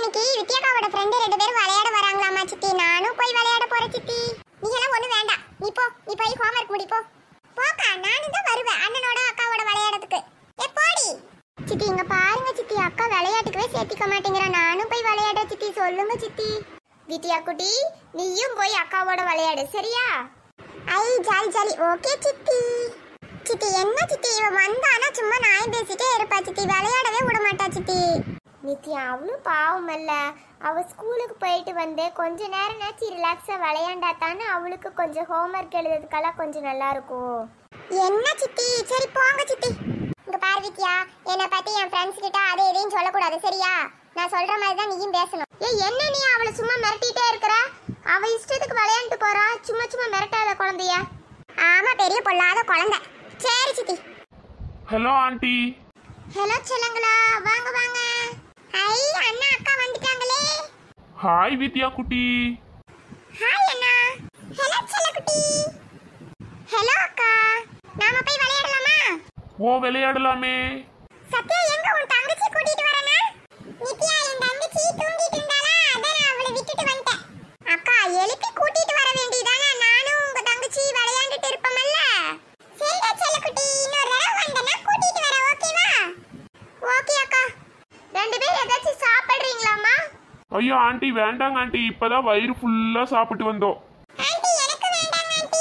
இன்னைக்கு வித்யாக்காவோட ஃப்ரெண்டு ரெண்டு பேரும் விளையாட வராங்களாமா சித்தி நானும் போய் விளையாட போறேன் சித்தி நீ எல்லாம் ஒண்ணு வேண்டாம் நீ போ நீ போய் ஹோம்வொர்க் முடி போ போக்கா நானும் தான் வருவேன் அண்ணனோட அக்காவோட விளையாடுறதுக்கு ஏ போடி சித்தி இங்க பாருங்க சித்தி அக்கா விளையாட்டுக்கவே சேர்த்திக்க மாட்டேங்கிறா நானும் போய் விளையாட சித்தி சொல்லுங்க சித்தி வித்யா குட்டி நீயும் போய் அக்காவோட விளையாடு சரியா ஐ ஜாலி ஜாலி ஓகே சித்தி சித்தி என்ன சித்தி இவ வந்தானா சும்மா நாய் பேசிட்டே இருப்பா சித்தி விளையாடவே விட மாட்டா சித்தி நித்யா அவளும் பாவம் இல்ல அவ ஸ்கூலுக்கு போயிட்டு வந்து கொஞ்ச நேரம் நாச்சு ரிலாக்ஸா விளையாண்டா தானே அவளுக்கு கொஞ்சம் ஹோம்ஒர்க் எழுதுறதுக்கெல்லாம் கொஞ்சம் நல்லா இருக்கும் என்ன சித்தி சரி போங்க சித்தி இங்க பாரு வித்யா என்னை பத்தி என் ஃப்ரெண்ட்ஸ் கிட்ட அதை எதையும் சொல்லக்கூடாது சரியா நான் சொல்ற மாதிரி தான் நீயும் பேசணும் ஏய் என்ன நீ அவளை சும்மா மிரட்டிட்டே இருக்கிற அவ இஷ்டத்துக்கு விளையாண்டு போறா சும்மா சும்மா மிரட்டாத குழந்தைய ஆமா பெரிய பொல்லாத குழந்தை சரி சித்தி ஹலோ ஆண்டி ஹலோ செல்லங்களா வாங்க வாங்க ஐ அண்ணா அக்கா வந்துட்டாங்களே ஹாய் வித்யா குட்டி ஹாய் அண்ணா ஹலோ செல்லக்குட்டி ஹலோ அக்கா நாம போய் விளையாடலாமா ஓ விளையாடலாமே சத்யா எங்க உன் தங்கச்சி கூட்டிட்டு வரனா நித்யா என் தங்கச்சி தூங்கிட்டு இருந்தாளா அதான் நான் அவளை விட்டுட்டு வந்துட்டேன் அக்கா எழுப்பி கூட்டிட்டு வர வேண்டியதானே நானும் உங்க தங்கச்சி விளையாண்டுட்டு இருப்போம்ல சரிடா செல்லக்குட்டி இன்னொரு தடவை வந்தனா கூட்டிட்டு வர ஓகேவா ஓகே அக்கா ரெண்டு பேரும் ஏதாச்சும் சாப்பிடுறீங்களாமா ஐயோ ஆண்டி வேண்டாங்க ஆண்டி இப்பதான் வயிறு ஃபுல்லா சாப்பிட்டு வந்தோம் ஆண்டி எனக்கு வேண்டாம் ஆண்டி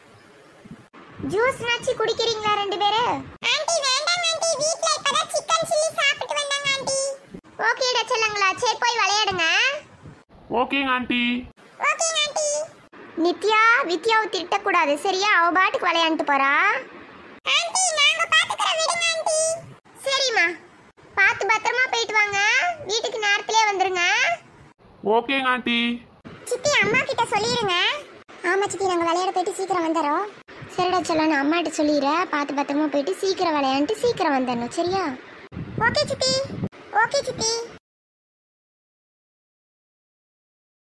ஜூஸ் நாச்சி குடிக்கிறீங்களா ரெண்டு பேரும் ஆண்டி வேண்டாம் ஆண்டி வீட்ல இப்பதான் சிக்கன் சில்லி சாப்பிட்டு வந்தாங்க ஆண்டி ஓகேடா செல்லங்களா சரி போய் விளையாடுங்க ஓகேங்க ஆண்டி ஓகே ஆண்டி நித்யா வித்யாவை திட்டக்கூடாது சரியா அவ பாட்டுக்கு விளையாண்டுட்டு போறா ஆண்டி நாங்க பாத்துக்கறோம் விடுங்க ஆண்டி சரிம்மா பார்த்து பத்திரமா போயிட்டு வாங்க வீட்டுக்கு நேரத்திலே வந்துருங்க ஓகேங்க ஆண்டி சித்தி அம்மா கிட்ட சொல்லிருங்க ஆமா சித்தி நாங்க விளையாட போயிட்டு சீக்கிரம் வந்துடுறோம் சரிடா சொல்லணும் அம்மாட்ட சொல்லிடுறேன் பார்த்து பத்திரமா போயிட்டு சீக்கிரம் விளையாண்டுட்டு சீக்கிரம் வந்துடணும் சரியா ஓகே சித்தி ஓகே சித்தி